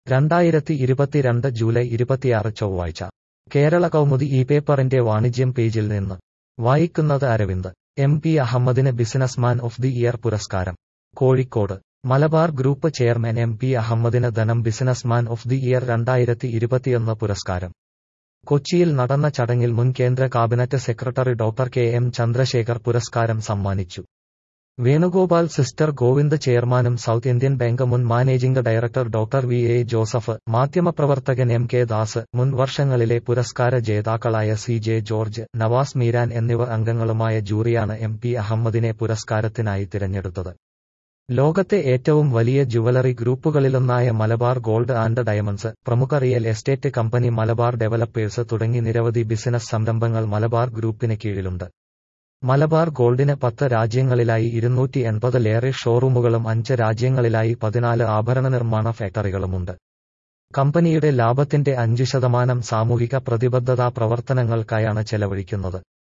രണ്ടായിരത്തി ഇരുപത്തിരണ്ട് ജൂലൈ ഇരുപത്തിയാറ് ചൊവ്വാഴ്ച കേരള കൗമുദി ഈ പേപ്പറിന്റെ വാണിജ്യം പേജിൽ നിന്ന് വായിക്കുന്നത് അരവിന്ദ് എം പി അഹമ്മദിന് ബിസിനസ്മാൻ ഓഫ് ദി ഇയർ പുരസ്കാരം Kozhikode Malabar group chairman M P അഹമ്മദിന് Dhanam businessman of the year രണ്ടായിരത്തി ഇരുപത്തിയൊന്ന് പുരസ്കാരം കൊച്ചിയിൽ നടന്ന ചടങ്ങിൽ മുൻ കേന്ദ്ര cabinet secretary doctor K M Chandrasekhar പുരസ്കാരം സമ്മാനിച്ചു വേണുഗോപാൽ സിസ്റ്റർ ഗോവിന്ദ് ചെയർമാനും സൗത്ത് ഇന്ത്യൻ ബാങ്ക് മുൻ managing director doctor V A Joseph മാധ്യമപ്രവർത്തകൻ എം കെ ദാസ് മുൻ വർഷങ്ങളിലെ പുരസ്കാര ജേതാക്കളായ C J George Navas Meeran എന്നിവർ അംഗങ്ങളുമായ ജൂറിയാണ് എം പി അഹമ്മദിനെ പുരസ്കാരത്തിനായി തിരഞ്ഞെടുത്തത് ലോകത്തെ ഏറ്റവും വലിയ ജുവലറി ഗ്രൂപ്പുകളിലൊന്നായ മലബാർ ഗോൾഡ് ആൻഡ് ഡയമണ്ട്സ് പ്രമുഖ real estate company Malabar developers തുടങ്ങി നിരവധി ബിസിനസ് സംരംഭങ്ങൾ മലബാർ ഗ്രൂപ്പിന് കീഴിലുണ്ട് മലബാർ ഗോൾഡിന് പത്ത് രാജ്യങ്ങളിലായി ഇരുന്നൂറ്റി എൺപതിലേറെ ഷോറൂമുകളും അഞ്ച് രാജ്യങ്ങളിലായി പതിനാല് ആഭരണ നിർമ്മാണ ഫാക്ടറികളുമുണ്ട് കമ്പനിയുടെ ലാഭത്തിന്റെ അഞ്ചു ശതമാനം സാമൂഹിക പ്രതിബദ്ധതാ പ്രവർത്തനങ്ങൾക്കായാണ് ചെലവഴിക്കുന്നത്